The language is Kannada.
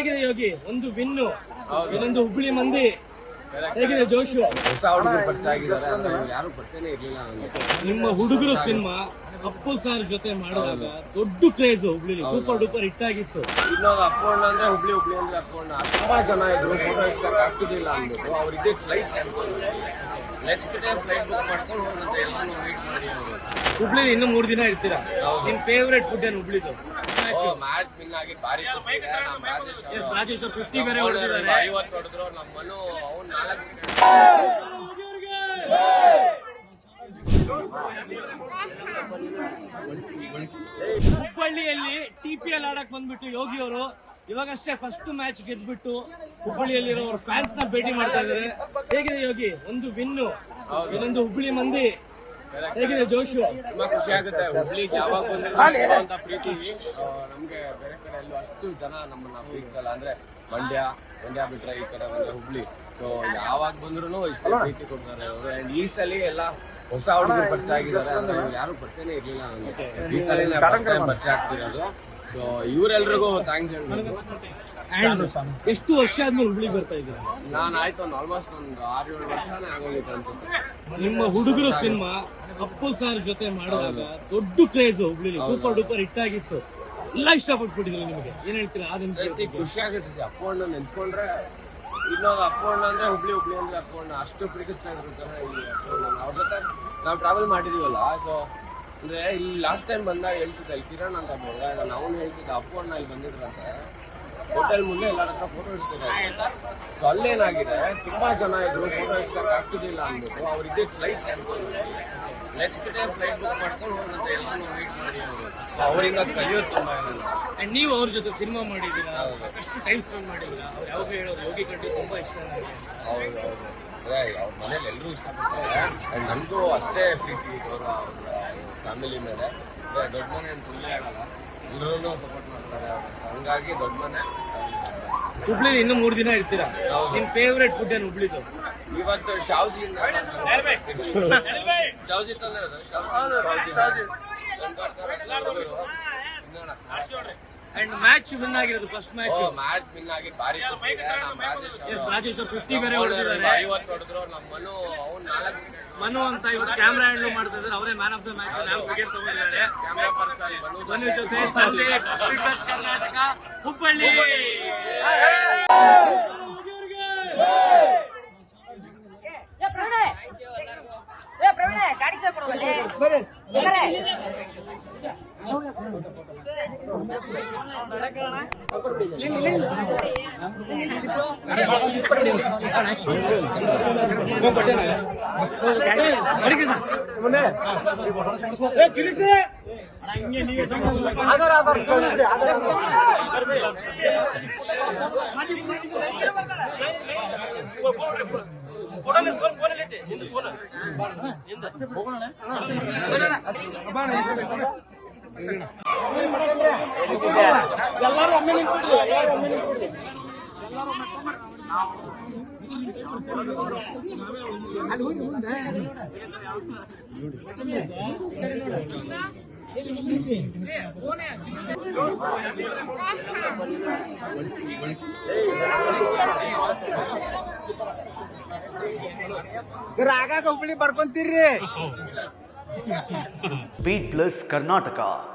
ಹೇಗಿದೆ ಯೋಗಿ ಒಂದು ವಿನ್ನು ಇನ್ನೊಂದು ಹುಬ್ಳಿ ಮಂದಿ ಹೇಗಿದೆ ಜೋಶು ಹೊಸ ಹುಡುಗರು ಪರಿಚಯ ಆಗಿದ್ದಾರೆ ಅಂದ್ರೆ ಇವ್ರು ಯಾರು ಪರಿಚಯನೇ ಇರ್ಲಿಲ್ಲ ನನಗೆ ನಿಮ್ಮ ಹುಡುಗರು ಸಿನಿಮಾ ಅಪ್ಪು ಸರ್ ಜೊತೆ ಮಾಡಿದಾಗ ದೊಡ್ಡ ಕ್ರೇಜ್ ಹುಬ್ಳಿಲಿ ಸೂಪರ್ ಡೂಪರ್ ಹಿಟ್ ಆಗಿತ್ತು ಇನ್ನೊಂದು ಅಪ್ಪಣ್ಣ ಅಂದ್ರೆ ಹುಬ್ಳಿ ಹುಬ್ಳಿ ಅಂದ್ರೆ ಅಪ್ಪಣ್ಣ ತುಂಬಾ ಜನ ಇದ್ರು ಫೋಟೋ ಇಡ್ಸಕ್ ಆಗ್ತಿರ್ಲಿಲ್ಲ ಅಂದ್ಬಿಟ್ಟು ಅವ್ರಿಗೆ flight cancel next day flight book ಮಾಡ್ಕೊಂಡು ಹೋದಂತೆ ಎಲ್ಲಾನು ವೇಟ್ ಮಾಡಿ ಅವರು ಹುಬ್ಳಿ ಇನ್ನು ಮೂರ್ ದಿನ ಇರ್ತೀರಾ ನಿಮ್ ಫೇವ್ರೆಟ್ ಫುಡ್ ಏನು ಹುಬ್ಳಿದು ಮ್ಯಾಚ್ ವಿನ್ ಆಗಿ ಭಾರಿ ಖುಷಿ ಇದೆ ನಮ್ಮ ರಾಜೇಶ್ ಅವರು ರಾಜೇಶ್ ಅವ್ರು ಫಿಫ್ಟಿ ಬೇರೆ ಅವ್ರು ಹೊಡೆದಿದ್ದಾರೆ ಐವತ್ತು ಹೊಡೆದ್ರು ನಮ್ಮ ಮನು ಅವ್ನು ನಾಲ್ಕು ಹುಬ್ಬಳ್ಳಿಯಲ್ಲಿ ಟಿ ಪಿ ಎಲ್ ಆಡಕ್ ಬಂದ್ಬಿಟ್ಟು ಯೋಗಿ ಅವರು ಇವಾಗಷ್ಟೇ ಫಸ್ಟ್ ಮ್ಯಾಚ್ ಗೆದ್ಬಿಟ್ಟು ಹುಬ್ಬಳ್ಳಿಯಲ್ಲಿರೋ ಅವ್ರ ಫ್ಯಾನ್ಸ್ ನ ಭೇಟಿ ಮಾಡ್ತಾ ಇದ್ದಾರೆ ಹೇಗಿದೆ ಯೋಗಿ ಒಂದು ವಿನ್ನು ಇನ್ನೊಂದು ಹುಬ್ಳಿ ಮಂದಿ ಹೇಗಿದೆ ಜೋಶು ತುಂಬಾ ಖುಷಿ ಆಗುತ್ತೆ ಹುಬ್ಳಿಗೆ ಯಾವಾಗ ಬಂದ್ರು ಅಂತ ಪ್ರೀತಿ ಆ, ನಮ್ಗೆ ಬೇರೆ ಕಡೆ ಎಲ್ಲೂ ಅಷ್ಟು ಜನ ನಮ್ಮನ್ನ ಪ್ರೀತಿಸಲ್ಲ ಅಂದ್ರೆ ಮಂಡ್ಯ ಮಂಡ್ಯ ಬಿಟ್ರೆ ಈ ಕಡೆ ಬಂದ್ರೆ ಹುಬ್ಳಿ ಸೊ ಯಾವಾಗ ಬಂದ್ರು ಇಷ್ಟು ಪ್ರೀತಿ ಕೊಡ್ತಾರೆ ಅವರು ಅಂಡ್ ಈ ಸಲ ಎಲ್ಲ ಹೊಸ ಹುಡುಗರು ಪರಿಚಯ ಆಗಿದ್ದಾರೆ ಅಂದ್ರೆ ಇವ್ರು ಯಾರು ಪರಿಚಯನೇ ಇರ್ಲಿಲ್ಲ ನನಗೆ ಈ ಸಲ ಪರಿಚಯ ಆಗ್ತಿರೋದು ಸೊ ಇವರೆಲ್ರಿಗೂ ಥ್ಯಾಂಕ್ಸ್ ಹೇಳ್ಬೇಕು And ಎಷ್ಟು ವರ್ಷ ಆದ್ಮೇಲೆ ಹುಬ್ಳಿಗೆ ಬರ್ತಾ ಇದ್ದೀರಾ ನಾನು ಆಯ್ತು ಒಂದು ಆಲ್ಮೋಸ್ಟ್ ಒಂದು ಆರು ಏಳು ವರ್ಷನೇ ಆಗೋಗಿತ್ತು ಅನ್ಸುತ್ತೆ ನಿಮ್ಮ ಹುಡುಗರು ಸಿನಿಮಾ ಅಪ್ಪು ಸರ್ ಜೊತೆ ಮಾಡಿದಾಗ ದೊಡ್ಡ ಕ್ರೇಜ್ ಹುಬ್ಳಿಲಿ ಸೂಪರ್ ಡೂಪರ್ ಹಿಟ್ ಆಗಿತ್ತು ಎಲ್ಲ ಇಷ್ಟಪಟ್ಬಿಟ್ಟಿದ್ರು ನಿಮಗೆ ಏನ್ ಹೇಳ್ತೀರಾ ಆ ನಿಮಿಷ ಜಾಸ್ತಿ ಖುಷಿ ಆಗುತ್ತೆ ಅಪ್ಪಣ್ಣ ನೆನ್ಸ್ಕೊಂಡ್ರೆ ಇನ್ನೊಂದು ಅಪ್ಪಣ್ಣ ಅಂದ್ರೆ ಹುಬ್ಳಿ ಹುಬ್ಳಿ ಅಂದ್ರೆ ಅಪ್ಪಣ್ಣ ಅಷ್ಟು ಪ್ರೀತಿಸ್ತಾ ಇದ್ರು ಜನ ಇಲ್ಲಿ ಅಪ್ಪಣ್ಣ ಅವ್ರ ಜೊತೆ ನಾವು ಟ್ರಾವೆಲ್ ಮಾಡಿದೀವಲ್ಲ ಸೊ ಅಂದ್ರೆ ಇಲ್ಲಿ ಲಾಸ್ಟ್ ಟೈಮ್ ಬಂದಾಗ ಹೇಳ್ತಿದ್ದೆ ಇಲ್ಲಿ ಕಿರಣ್ ಅಂತ ಬಂದಾಗ ನಾನು ಅವನು ಹೇಳ್ತಿದ್ದೆ ಅಪ್ಪಣ್ಣ ಇಲ್ಲಿ ಬಂದಿದ್ರಂತೆ ಹೋಟೆಲ್ ಮುಂದೆ ಎಲ್ಲರ ಹತ್ರ ಫೋಟೋ ಇಡ್ತಿದ್ದಾರೆ ಸೊ ಅಲ್ಲೇನಾಗಿದೆ ತುಂಬಾ ಜನ ಇದ್ರು ಫೋಟೋ ಇಡ್ಸಕ್ ಆಗ್ತಿರ್ಲಿಲ್ಲ ಅಂದ್ಬಿಟ್ಟು ಅವ್ರಿಗೆ flight cancel next day flight book ಮಾಡ್ಕೊಂಡು ಹೋದಂತೆ ಎಲ್ಲಾನು ವೇಟ್ ಮಾಡಿ ಅವರು ಅವರಿಂದ ಕಲಿಯೋದು ತುಂಬಾ ಇದೆ ಅಂಡ್ ನೀವು ಅವ್ರ ಜೊತೆ ಸಿನಿಮಾ ಮಾಡಿದ್ದೀರಾ ಅಷ್ಟು ಟೈಮ್ ಸ್ಪೆಂಡ್ ಮಾಡಿದ್ದೀರಾ ಅವ್ರು ಯಾವಾಗ ಹೇಳೋರು ಯೋಗಿ ಕಂಡು ತುಂಬಾ ಇಷ್ಟ ನನಗೆ ಹೌದು ಹೌದು ಅದೇ ಅವ್ರ ಮನೇಲಿ ಎಲ್ಲರೂ ಇಷ್ಟಪಡ್ತಾರೆ ಅಂಡ್ ನನಗೂ ಅಷ್ಟೇ ಪ್ರೀತಿ ಗೌರವ ಅವ್ರ ಫ್ಯಾಮಿಲಿ ಮೇಲೆ ಅದೇ ದೊಡ್ಡ ಮನೆ ಅಂತ ಸುಳ್ಳು ಹೇಳಲ್ಲ ಎಲ್ಲರೂ ಸಪೋರ್ಟ್ ಮಾಡ್ತಾರೆ ಹಂಗಾಗಿ ದೊಡ್ಡ ಮನೆ ಹುಬ್ಳಿ ಇನ್ನು ಮೂರ್ ದಿನ ಇರ್ತೀರಾ ನಿಮ್ ಫೇವ್ರೆಟ್ ಫುಡ್ ಏನು ಹುಬ್ಳಿದು ಇವತ್ತು ಶಾವ್ಜಿ ಶಾವ್ಜಿ ತಾನೇ ಅದು? ಶಾವ್ಜಿ. ತಂದ್ಕೊಡ್ತಾರೆ ಹುಡುಗರು. ತಿನ್ನೋಣ. ಅಂಡ್ ಮ್ಯಾಚ್ ವಿನ್ ಆಗಿರೋದು ಫಸ್ಟ್ ಮ್ಯಾಚ್ ಓ, ಮ್ಯಾಚ್ ವಿನ್ ಆಗಿ ಭಾರಿ ಖುಷಿ ಇದೆ ನಮ್ಮ ರಾಜೇಶ್ ಅವರು ರಾಜೇಶ್ ಅವ್ರು ಫಿಫ್ಟಿ ಬೇರೆ ಅವ್ರು ಹೊಡೆದಿದ್ದಾರೆ ಐವತ್ತು ಹೊಡೆದ್ರು ನಮ್ಮ ಮನು ಅವ್ನು ನಾಲ್ಕು ಮನು ಅಂತ ಇವತ್ತು ಕ್ಯಾಮ್ರಾ ಹ್ಯಾಂಡಲ್ ಮಾಡ್ತಾ ಇದ್ದಾರೆ ಅವರೇ ಮ್ಯಾನ್ ಆಫ್ ದ ಮ್ಯಾಚ್ ನಾವು ವಿಕೆಟ್ ತಗೊಂಡಿದ್ದಾರೆ ಕ್ಯಾಮ್ರಾ ಪರ್ಸನ್ ಮನು ಬನ್ನಿ ಜೊತೆ ಸಂದೀಪ್ ಸ್ಪೀಕರ್ಸ್ ಕರ್ನಾಟಕ ಹುಬ್ಬಳ್ಳಿ ಏ ಪ್ರವೀಣೆ ಏ ಪ್ರವೀಣೆ ಗಾಡಿ ಚಾಕ್ ಕೊಡುವಲ್ಲಿ ಬರ್ರಿ ಸರ್ ಆಗಾಗ ಹುಬ್ಳಿ ಬರ್ಕೊಂತೀರ್ರಿ ಸ್ಪೀಡ್ ಪ್ಲಸ್ ಕರ್ನಾಟಕ